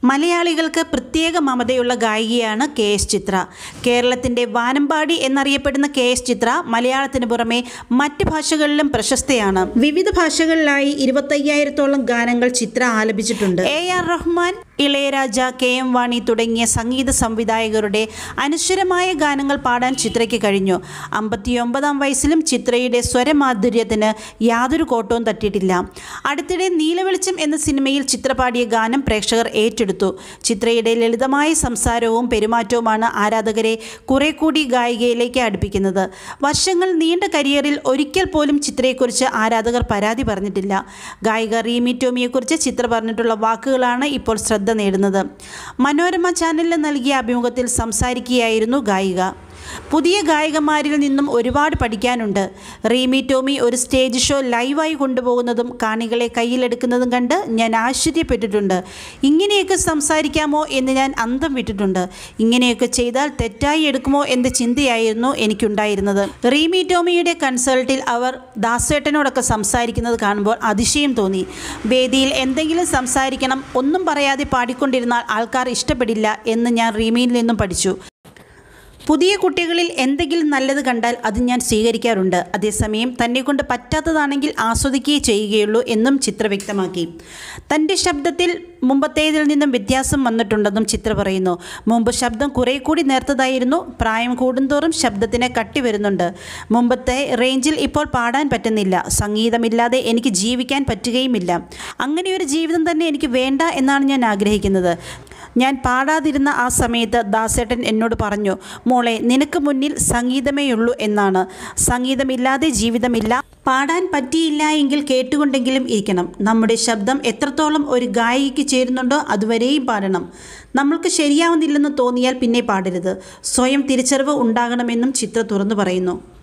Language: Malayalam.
മലയാളികൾക്ക് പ്രത്യേക മമതയുള്ള ഗായികയാണ് കെ എസ് ചിത്ര കേരളത്തിൻ്റെ വാനമ്പാടി എന്നറിയപ്പെടുന്ന കെ എസ് ചിത്ര മലയാളത്തിന് പുറമെ മറ്റ് ഭാഷകളിലും പ്രശസ്തയാണ് വിവിധ ഭാഷകളിലായി ഇരുപത്തയ്യായിരത്തോളം ഗാനങ്ങൾ ചിത്ര ആലപിച്ചിട്ടുണ്ട് A R Rahman Ilaiyaraaja K M Vani തുടങ്ങിയ സംഗീത സംവിധായകരുടെ അനശ്വരമായ ഗാനങ്ങൾ പാടാൻ ചിത്രയ്ക്ക് കഴിഞ്ഞു അമ്പത്തിയൊമ്പതാം വയസ്സിലും ചിത്രയുടെ സ്വരമാധുര്യത്തിന് യാതൊരു കോട്ടവും തട്ടിയിട്ടില്ല അടുത്തിടെ നീലവെളിച്ചം എന്ന സിനിമയിൽ ചിത്ര പാടിയ ഗാനം പ്രേക്ഷകർ ഏറ്റെടുത്തു ചിത്രയുടെ ലളിതമായ സംസാരവും പെരുമാറ്റവുമാണ് ആരാധകരെ കുറെ കൂടി ഗായികയിലേക്ക് അടുപ്പിക്കുന്നത് വർഷങ്ങൾ നീണ്ട കരിയറിൽ ഒരിക്കൽ പോലും ചിത്രയെക്കുറിച്ച് ആരാധകർ പരാതി പറഞ്ഞിട്ടില്ല ഗായിക റീമി ടോമിയെക്കുറിച്ച് ചിത്ര പറഞ്ഞിട്ടുള്ള വാക്കുകളാണ് ഇപ്പോൾ ശ്രദ്ധ നേടുന്നത് മനോരമ ചാനലിന് നൽകിയ അഭിമുഖത്തിൽ സംസാരിക്കുകയായിരുന്നു ഗായിക പുതിയ ഗായകന്മാരിൽ നിന്നും ഒരുപാട് പഠിക്കാനുണ്ട് റീമി ടോമി ഒരു സ്റ്റേജ് ഷോ ലൈവായി കൊണ്ടുപോകുന്നതും കാണികളെ കയ്യിലെടുക്കുന്നതും കണ്ട് ഞാൻ ആശ്ചര്യപ്പെട്ടിട്ടുണ്ട് ഇങ്ങനെയൊക്കെ സംസാരിക്കാമോ എന്ന് ഞാൻ അന്തം വിട്ടിട്ടുണ്ട് ഇങ്ങനെയൊക്കെ ചെയ്താൽ തെറ്റായി എടുക്കുമോ എന്ന ചിന്തയായിരുന്നു എനിക്കുണ്ടായിരുന്നത് റീമി ടോമിയുടെ കൺസൾട്ടിൽ അവർ ദാസേട്ടനോടൊക്കെ സംസാരിക്കുന്നത് കാണുമ്പോൾ അതിശയം തോന്നി വേദിയിൽ എന്തെങ്കിലും സംസാരിക്കണം ഒന്നും പറയാതെ പാടിക്കൊണ്ടിരുന്നാൽ ആൾക്കാർ ഇഷ്ടപ്പെടില്ല എന്ന് ഞാൻ റീമിയിൽ നിന്നും പഠിച്ചു പുതിയ കുട്ടികളിൽ എന്തെങ്കിലും നല്ലത് കണ്ടാൽ അത് ഞാൻ സ്വീകരിക്കാറുണ്ട് അതേസമയം തന്നെ കൊണ്ട് പറ്റാത്തതാണെങ്കിൽ ആസ്വദിക്കുകയേ ചെയ്യുകയുള്ളൂ എന്നും ചിത്ര വ്യക്തമാക്കി തൻ്റെ ശബ്ദത്തിൽ മുമ്പത്തേതിൽ നിന്നും വ്യത്യാസം വന്നിട്ടുണ്ടെന്നും ചിത്ര പറയുന്നു മുമ്പ് ശബ്ദം കുറെ കൂടി നേർത്തതായിരുന്നു പ്രായം കൂടുന്തോറും ശബ്ദത്തിന് കട്ടി വരുന്നുണ്ട് മുമ്പത്തെ റേഞ്ചിൽ ഇപ്പോൾ പാടാൻ പറ്റുന്നില്ല സംഗീതമില്ലാതെ എനിക്ക് ജീവിക്കാൻ പറ്റുകയുമില്ല അങ്ങനെ ഒരു ജീവിതം തന്നെ എനിക്ക് വേണ്ട എന്നാണ് ഞാൻ ആഗ്രഹിക്കുന്നത് ഞാൻ പാടാതിരുന്ന ആ സമയത്ത് ദാസേട്ടൻ എന്നോട് പറഞ്ഞു മോളെ നിനക്ക് മുന്നിൽ സംഗീതമേയുള്ളൂ എന്നാണ് സംഗീതമില്ലാതെ ജീവിതമില്ല പാടാൻ പറ്റിയില്ല എങ്കിൽ കേട്ടുകൊണ്ടെങ്കിലും ഇരിക്കണം നമ്മുടെ ശബ്ദം എത്രത്തോളം ഒരു ഗായികയ്ക്ക് ചേരുന്നുണ്ടോ അതുവരെയും പാടണം നമ്മൾക്ക് ശരിയാവുന്നില്ലെന്ന് തോന്നിയാൽ പിന്നെ പാടരുത് സ്വയം തിരിച്ചറിവ് ഉണ്ടാകണമെന്നും ചിത്ര തുറന്നു പറയുന്നു